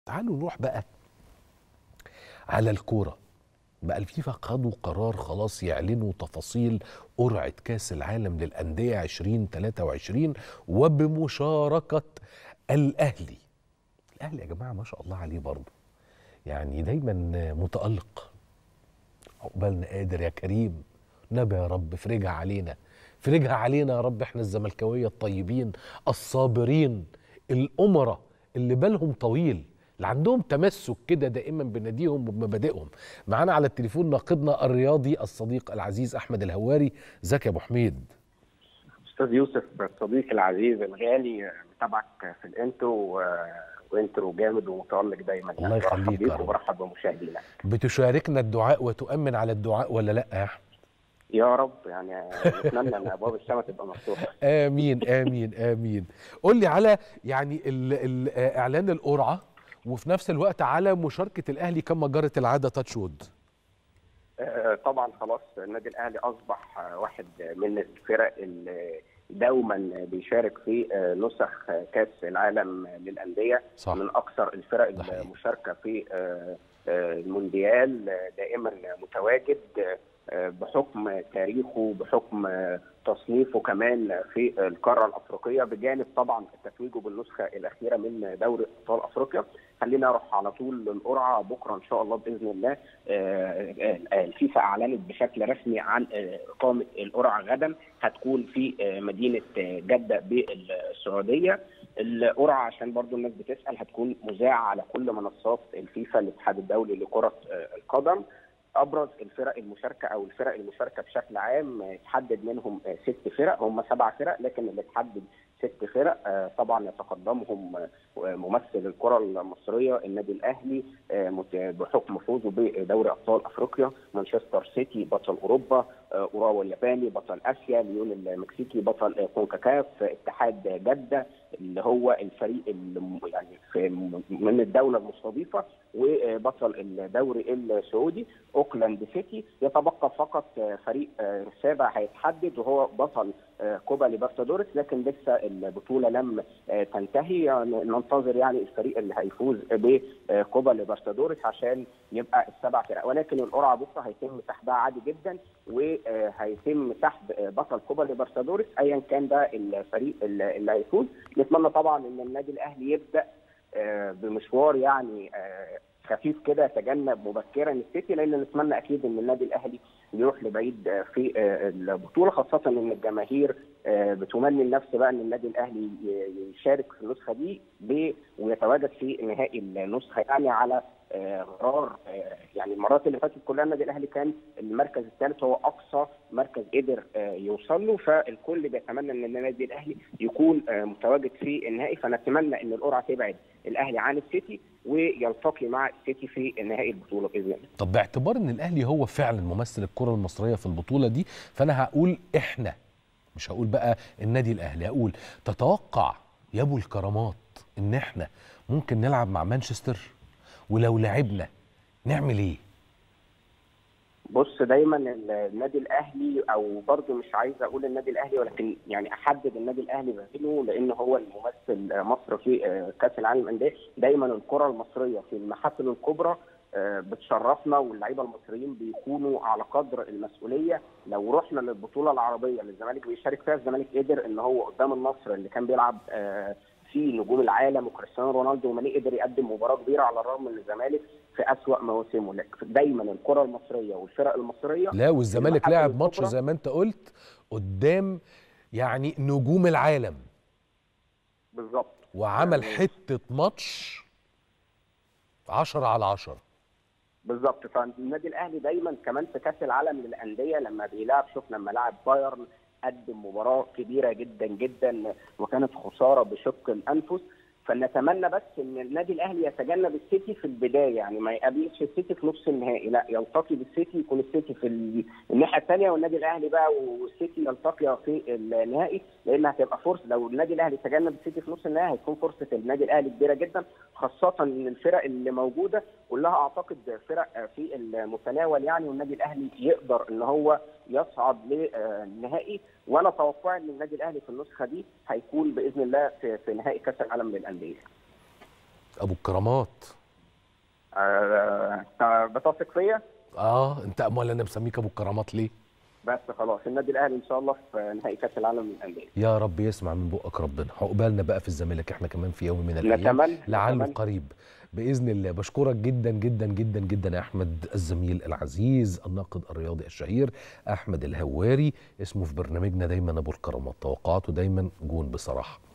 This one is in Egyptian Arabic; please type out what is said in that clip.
تعالوا نروح بقى على الكورة بقى الفيفا خدوا قرار خلاص يعلنوا تفاصيل قرعة كأس العالم للأندية 2023 وبمشاركة الأهلي الأهلي يا جماعة ما شاء الله عليه برضه يعني دايما متألق عقبالنا قادر يا كريم نبي يا رب فرجها علينا فرجها علينا يا رب احنا الزملكاوية الطيبين الصابرين الأمراء اللي بالهم طويل اللي عندهم تمسك كده دائما بناديهم وبمبادئهم معانا على التليفون ناقدنا الرياضي الصديق العزيز احمد الهواري ازيك يا ابو حميد استاذ يوسف صديقي العزيز الغالي متابعك في الانترو وانترو جامد ومتالق دايما الله يخليك يا رب. وبرحب بمشاهدينا بتشاركنا الدعاء وتؤمن على الدعاء ولا لا يا احمد يا رب يعني نتمنى ان ابواب السماء تبقى مفتوحه امين امين امين قول لي على يعني ال ال اعلان القرعه وفي نفس الوقت على مشاركه الاهلي كما جرت العاده تاتش وود آه، طبعا خلاص النادي الاهلي اصبح آه، واحد من الفرق اللي دوما بيشارك في آه، نسخ كاس العالم للانديه صح. من اكثر الفرق ده حقيقي. المشاركه في آه، آه، المونديال آه، دائما متواجد آه، بحكم تاريخه بحكم آه، تصنيفه كمان في القاره الافريقيه بجانب طبعا تتويجه بالنسخه الاخيره من دوري ابطال افريقيا خلينا نروح على طول للقرعه بكره ان شاء الله باذن الله آه، آه، الفيفا اعلنت بشكل رسمي عن آه، اقامه القرعه غدا هتكون في آه، مدينه آه، جده بالسعوديه القرعه عشان برضو الناس بتسال هتكون مذاعه على كل منصات الفيفا الاتحاد الدولي لكره آه، القدم ابرز الفرق المشاركه او الفرق المشاركه بشكل عام آه، اتحدد منهم آه، ست فرق هم سبع فرق لكن اللي اتحدد ست فرق آه، طبعا يتقدمهم آه، ممثل الكره المصريه النادي الاهلي آه، مت- بحكم فوزه بدوري ابطال افريقيا مانشستر سيتي بطل اوروبا آه، اوراوا الياباني بطل اسيا ليون المكسيكي بطل آه، كونكاكاف آه، اتحاد جده اللي هو الفريق اللي يعني في من الدوله المستضيفه وبطل الدوري السعودي اوكلاند سيتي يتبقى فقط آه، فريق آه، سابع هيتحدد وهو بطل آه، كوبا ليبرتادوريس لكن لسه البطوله لم آه، تنتهي يعني ننتظر يعني الفريق اللي هيفوز بكوبا ليبرتادوريس عشان يبقى السبع فرق ولكن القرعه بكره هيتم سحبها عادي جدا وهيتم سحب آه، بطل كوبا ليبرتادوريس ايا كان ده الفريق اللي اللي هيفوز نتمنى طبعا ان النادي الاهلي يبدا آه، بمشوار يعني آه، خفيف كده يتجنب مبكرا السيتي لان نتمنى اكيد ان النادي الاهلي يروح لبعيد آه، في آه، البطوله خاصه ان الجماهير آه، بتمني النفس بقى ان النادي الاهلي ي- يشارك في النسخه دي ب- ويتواجد في نهائي النسخه يعني على آه، غرار آه، يعني المرات اللي فاتت كلها النادي الاهلي كان المركز الثالث هو اقصى مركز قدر آه، يوصل له فالكل بيتمنى ان النادي الاهلي يكون آه، متواجد في النهائي فنتمنى ان القرعه تبعد الاهلي عن السيتي ويلتقي مع السيتي في نهائي البطوله باذن الله. طب باعتبار ان الاهلي هو فعلا ممثل الكره المصريه في البطوله دي فانا هقول احنا مش هقول بقى النادي الاهلي هقول تتوقع يا ابو الكرامات ان احنا ممكن نلعب مع مانشستر ولو لعبنا نعمل ايه بص دايما النادي الاهلي او برضه مش عايز اقول النادي الاهلي ولكن يعني احدد النادي الاهلي بعينه لان هو الممثل مصر في آه، كاس العالم للانديه دايما الكره المصريه في المحافل الكبرى آه، بتشرفنا واللعيبه المصريين بيكونوا على قدر المسؤوليه لو رحنا للبطوله العربيه اللي الزمالك بيشارك فيها الزمالك قدر ان هو قدام النصر اللي كان بيلعب آه، في نجوم العالم وكريستيانو رونالدو وماني قدر يقدم مباراه كبيره على الرغم ان الزمالك في اسوأ مواسمه لكن دايما الكره المصريه والفرق المصريه لا والزمالك المحافل لعب ماتش الكبرى. زي ما انت قلت قدام يعني نجوم العالم بالظبط وعمل يعني- حته ماتش 10 على 10 بالظبط فالنادي الاهلي دايما كمان في كاس العالم للانديه لما بيلعب شوف لما لعب بايرن قدم مباراه كبيره جدا جدا وكانت خساره بشق الانفس فنتمنى بس ان النادي الاهلي يتجنب السيتي في البدايه يعني ما يقابلش السيتي في نص النهائي لا يلتقي بالسيتي يكون السيتي في ال- الناحيه الثانيه والنادي الاهلي بقى والسيتي يلتقيا في النهائي لان هتبقى فرصه لو النادي الاهلي تجنب السيتي في نص النهائي هتكون فرصه النادي الاهلي كبيره جدا خاصه ان الفرق اللي موجوده كلها اعتقد فرق في المتناول يعني والنادي الاهلي يقدر ان هو يصعد للنهائي وانا توقعي ان النادي الاهلي في النسخه دي هيكون باذن الله في, في نهائي كاس العالم للانديه ابو الكرامات آه، أنت بتثق فيا اه انت امال انا مسميك ابو الكرامات ليه بس خلاص النادي الاهلي ان شاء الله في نهائي كاس العالم للانديه يا رب يسمع من بقك ربنا عقبالنا بقى في الزمالك احنا كمان في يوم من الايام نتمنى لعله نتمنى. قريب باذن الله بشكرك جدا جدا جدا جدا يا احمد الزميل العزيز الناقد الرياضي الشهير احمد الهواري اسمه في برنامجنا دايما ابو الكرامات توقعاته دايما جون بصراحه